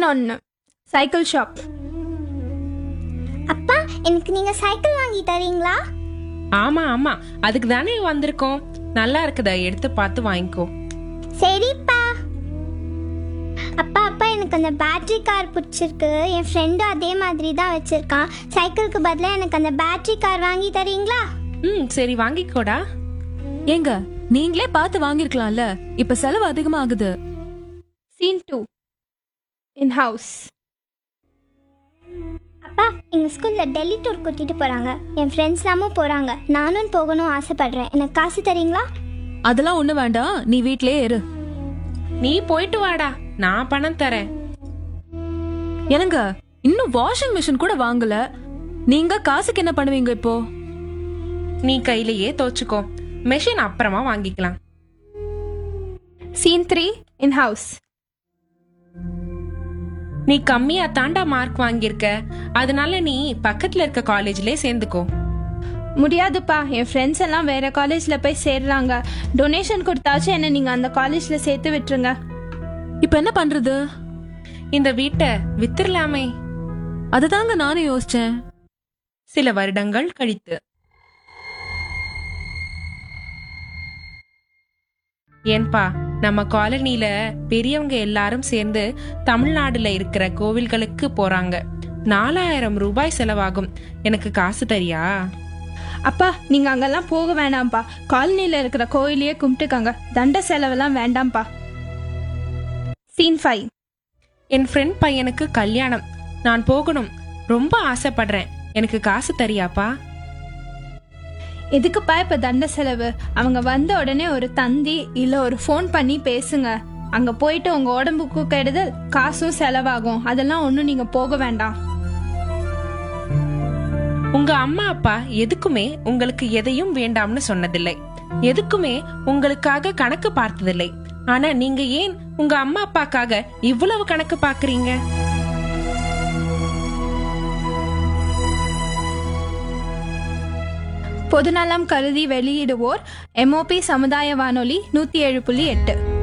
பதினொன்று cycle shop அப்பா எனக்கு நீங்க சைக்கிள் வாங்கி தரீங்களா ஆமா ஆமா அதுக்கு தானே வந்திருக்கோம் நல்லா இருக்குதா எடுத்து பார்த்து வாங்கிக்கோ சரிப்பா அப்பா அப்பா எனக்கு அந்த பேட்டரி கார் பிடிச்சிருக்கு என் ஃப்ரெண்டும் அதே மாதிரி தான் வச்சிருக்கான் சைக்கிளுக்கு பதிலாக எனக்கு அந்த பேட்டரி கார் வாங்கி தரீங்களா ம் சரி வாங்கிக்கோடா ஏங்க நீங்களே பார்த்து வாங்கிருக்கலாம்ல இப்ப செலவு அதிகமா ஆகுது சீன் டூ இன் ஹவுஸ் அப்பா எங்கள் ஸ்கூலில் டெல்லி டூர் கூட்டிகிட்டு போகிறாங்க என் ஃப்ரெண்ட்ஸ் எல்லாமும் போகிறாங்க நானும் போகணும் ஆசைப்படுறேன் எனக்கு காசு தரீங்களா அதெல்லாம் ஒண்ணு வேண்டாம் நீ வீட்லயே இரு நீ போயிட்டு வாடா நான் பணம் தரேன் என்னங்க இன்னும் வாஷிங் மிஷின் கூட வாங்கல நீங்க காசுக்கு என்ன பண்ணுவீங்க இப்போ நீ கையிலேயே தோச்சுக்கோ மெஷின் அப்புறமா வாங்கிக்கலாம் சீன் த்ரீ இன் ஹவுஸ் நீ கம்மியா தாண்டா மார்க் வாங்கியிருக்க அதனால நீ பக்கத்துல இருக்க காலேஜ்லயே சேர்ந்துக்கோ முடியாதுப்பா என் ஃப்ரெண்ட்ஸ் எல்லாம் வேற காலேஜில் போய் சேர்றாங்க டொனேஷன் கொடுத்தாச்சும் என்ன நீங்கள் அந்த காலேஜில் சேர்த்து விட்டுருங்க இப்ப என்ன பண்றது இந்த வீட்டை வித்துடலாமே அதுதாங்க நானும் யோசிச்சேன் சில வருடங்கள் கழித்து ஏன்பா நம்ம காலனில பெரியவங்க எல்லாரும் சேர்ந்து தமிழ்நாடுல இருக்கிற கோவில்களுக்கு போறாங்க நாலாயிரம் ரூபாய் செலவாகும் எனக்கு காசு தரியா அப்பா நீங்கள் அங்கெல்லாம் போக வேண்டாம்ப்பா காலனியில் இருக்கிற கோயிலையே கும்பிட்டுக்கங்க தண்ட செலவெல்லாம் வேண்டாம்ப்பா சீன் ஃபைவ் என் ஃப்ரெண்ட் பையனுக்கு கல்யாணம் நான் போகணும் ரொம்ப ஆசைப்படுறேன் எனக்கு காசு தரியாப்பா எதுக்குப்பா இப்போ தண்ட செலவு அவங்க வந்த உடனே ஒரு தந்தி இல்லை ஒரு ஃபோன் பண்ணி பேசுங்க அங்கே போயிட்டு உங்கள் உடம்புக்கு கெடுதல் காசும் செலவாகும் அதெல்லாம் ஒன்றும் நீங்கள் போக வேண்டாம் உங்க அம்மா அப்பா எதுக்குமே உங்களுக்கு எதையும் வேண்டாம்னு சொன்னதில்லை எதுக்குமே உங்களுக்காக கணக்கு பார்த்ததில்லை ஆனா நீங்க ஏன் உங்க அம்மா அப்பாக்காக இவ்வளவு கணக்கு பாக்குறீங்க பொதுநலம் கருதி வெளியிடுவோர் எம்ஓபி சமுதாய வானொலி நூற்றி ஏழு புள்ளி எட்டு